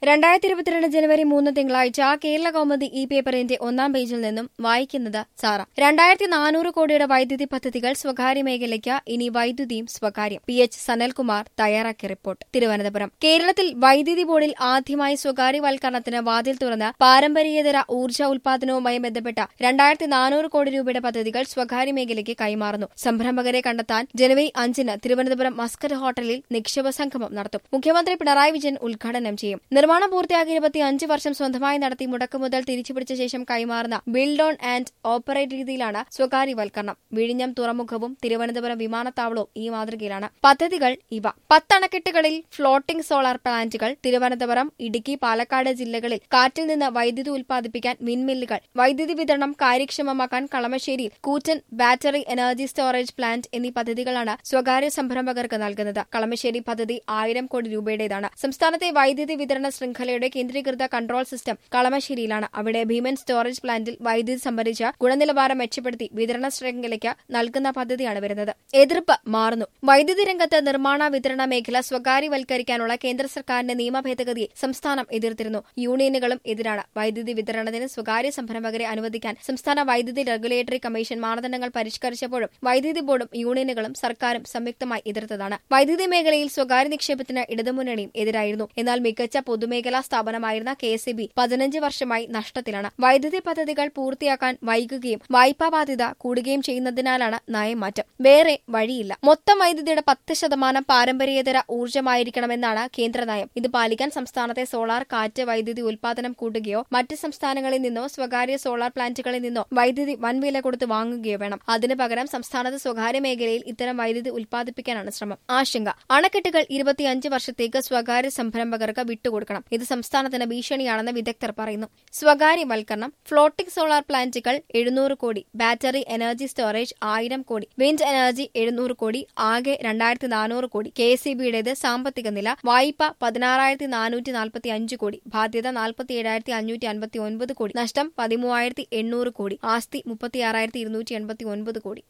രണ്ടായിരത്തി ഇരുപത്തിരണ്ട് ജനുവരി മൂന്ന് തിങ്കളാഴ്ച കേരള കൗമുദി ഈ പേപ്പറിന്റെ ഒന്നാം പേജിൽ നിന്നും വായിക്കുന്നത് സാറ രണ്ടായിരത്തി നാനൂറ് കോടിയുടെ വൈദ്യുതി പദ്ധതികൾ സ്വകാര്യ മേഖലയ്ക്ക് ഇനി വൈദ്യുതിയും സ്വകാര്യം പി എച്ച് സനൽകുമാർ തയ്യാറാക്കിയ റിപ്പോർട്ട് തിരുവനന്തപുരം കേരളത്തിൽ വൈദ്യുതി ബോർഡിൽ ആദ്യമായി സ്വകാര്യവൽക്കരണത്തിന് വാതിൽ തുറന്ന് പാരമ്പര്യേതര ഊർജ്ജ ഉൽപാദനവുമായി ബന്ധപ്പെട്ട രണ്ടായിരത്തി നാനൂറ് കോടി രൂപയുടെ പദ്ധതികൾ സ്വകാര്യ മേഖലയ്ക്ക് കൈമാറുന്നു സംരംഭകരെ കണ്ടെത്താൻ ജനുവരി അഞ്ചിന് തിരുവനന്തപുരം മസ്കറ്റ് ഹോട്ടലിൽ നിക്ഷേപ സംഗമം നടത്തും മുഖ്യമന്ത്രി പിണറായി വിജയൻ ഉദ്ഘാടനം ചെയ്യും നിർമ്മാണം പൂർത്തിയാക്കി ഇരുപത്തിയഞ്ച് വർഷം സ്വന്തമായി നടത്തി മുടക്കുമുതൽ തിരിച്ചുപിടിച്ച ശേഷം കൈമാറുന്ന ബിൽഡ് ഓൺ ആൻഡ് ഓപ്പറേറ്റ് രീതിയിലാണ് സ്വകാര്യവൽക്കരണം വിഴിഞ്ഞം തുറമുഖവും തിരുവനന്തപുരം വിമാനത്താവളവും ഈ മാതൃകയിലാണ് പദ്ധതികൾ ഇവ പത്തണക്കെട്ടുകളിൽ ഫ്ലോട്ടിംഗ് സോളാർ പ്ലാന്റുകൾ തിരുവനന്തപുരം ഇടുക്കി പാലക്കാട് ജില്ലകളിൽ കാറ്റിൽ നിന്ന് വൈദ്യുതി ഉൽപ്പാദിപ്പിക്കാൻ വിൻമില്ലുകൾ വൈദ്യുതി വിതരണം കാര്യക്ഷമമാക്കാൻ കളമശ്ശേരിയിൽ കൂറ്റൻ ബാറ്ററി എനർജി സ്റ്റോറേജ് പ്ലാന്റ് എന്നീ പദ്ധതികളാണ് സ്വകാര്യ സംരംഭകർക്ക് നൽകുന്നത് കളമശ്ശേരി പദ്ധതി ആയിരം കോടി രൂപയുടേതാണ് സംസ്ഥാനത്തെ വൈദ്യുതി വിതരണ ശൃംഖലയുടെ കേന്ദ്രീകൃത കൺട്രോൾ സിസ്റ്റം കളമശ്ശേരിയിലാണ് അവിടെ ഭീമൻ സ്റ്റോറേജ് പ്ലാന്റിൽ വൈദ്യുതി സംഭരിച്ച് ഗുണനിലവാരം മെച്ചപ്പെടുത്തി വിതരണ ശൃംഖലയ്ക്ക് നൽകുന്ന പദ്ധതിയാണ് വരുന്നത് എതിർപ്പ് മാറുന്നു വൈദ്യുതി രംഗത്ത് നിർമ്മാണ വിതരണ മേഖല സ്വകാര്യവൽക്കരിക്കാനുള്ള കേന്ദ്ര സർക്കാരിന്റെ നിയമ ഭേദഗതിയെ സംസ്ഥാനം എതിർത്തിരുന്നു യൂണിയനുകളും എതിരാണ് വൈദ്യുതി വിതരണത്തിന് സ്വകാര്യ സംരംഭകരെ അനുവദിക്കാൻ സംസ്ഥാന വൈദ്യുതി റെഗുലേറ്ററി കമ്മീഷൻ മാനദണ്ഡങ്ങൾ പരിഷ്കരിച്ചപ്പോഴും വൈദ്യുതി ബോർഡും യൂണിയനുകളും സർക്കാരും സംയുക്തമായി എതിർത്തതാണ് വൈദ്യുതി മേഖലയിൽ സ്വകാര്യ നിക്ഷേപത്തിന് ഇടതുമുന്നണിയും എതിരായിരുന്നു എന്നാൽ മികച്ച പൊതുമേഖലാ സ്ഥാപനമായിരുന്ന കെ എസ് ബി പതിനഞ്ച് വർഷമായി നഷ്ടത്തിലാണ് വൈദ്യുതി പദ്ധതികൾ പൂർത്തിയാക്കാൻ വൈകുകയും വായ്പാ ബാധ്യത കൂടുകയും ചെയ്യുന്നതിനാലാണ് നയമാറ്റം വേറെ വഴിയില്ല മൊത്തം വൈദ്യുതിയുടെ പത്ത് ശതമാനം പാരമ്പര്യേതര ഊർജ്ജമായിരിക്കണമെന്നാണ് കേന്ദ്ര നയം ഇത് പാലിക്കാൻ സംസ്ഥാനത്തെ സോളാർ കാറ്റ് വൈദ്യുതി ഉൽപാദനം കൂട്ടുകയോ മറ്റ് സംസ്ഥാനങ്ങളിൽ നിന്നോ സ്വകാര്യ സോളാർ പ്ലാന്റുകളിൽ നിന്നോ വൈദ്യുതി വൻവില കൊടുത്ത് വാങ്ങുകയോ വേണം അതിനു പകരം സംസ്ഥാനത്ത് സ്വകാര്യ മേഖലയിൽ ഇത്തരം വൈദ്യുതി ഉൽപ്പാദിപ്പിക്കാനാണ് ശ്രമം ആശങ്ക അണക്കെട്ടുകൾ ഇരുപത്തിയഞ്ച് വർഷത്തേക്ക് സ്വകാര്യ സംരംഭകർക്ക് വിട്ടുകൊടുക്കണം ഇത് സംസ്ഥാനത്തിന് ഭീഷണിയാണെന്ന് വിദഗ്ധർ പറയുന്നു സ്വകാര്യവൽക്കരണം ഫ്ലോട്ടിംഗ് സോളാർ പ്ലാന്റുകൾ എഴുന്നൂറ് കോടി ബാറ്ററി എനർജി സ്റ്റോറേജ് ആയിരം കോടി വിൻഡ് എനർജി എഴുന്നൂറ് കോടി ആകെ രണ്ടായിരത്തി നാനൂറ് കോടി കെ എസ് ഇ ബിയുടേത് സാമ്പത്തിക നില വായ്പ പതിനാറായിരത്തി നാനൂറ്റി നാൽപ്പത്തി അഞ്ച് കോടി ബാധ്യത നാൽപ്പത്തി ഏഴായിരത്തി അഞ്ഞൂറ്റി അൻപത്തി ഒൻപത് കോടി നഷ്ടം പതിമൂവായിരത്തി എണ്ണൂറ് കോടി ആസ്തി മുപ്പത്തിയാറായിരത്തി ഇരുന്നൂറ്റി എൺപത്തി ഒൻപത് കോടി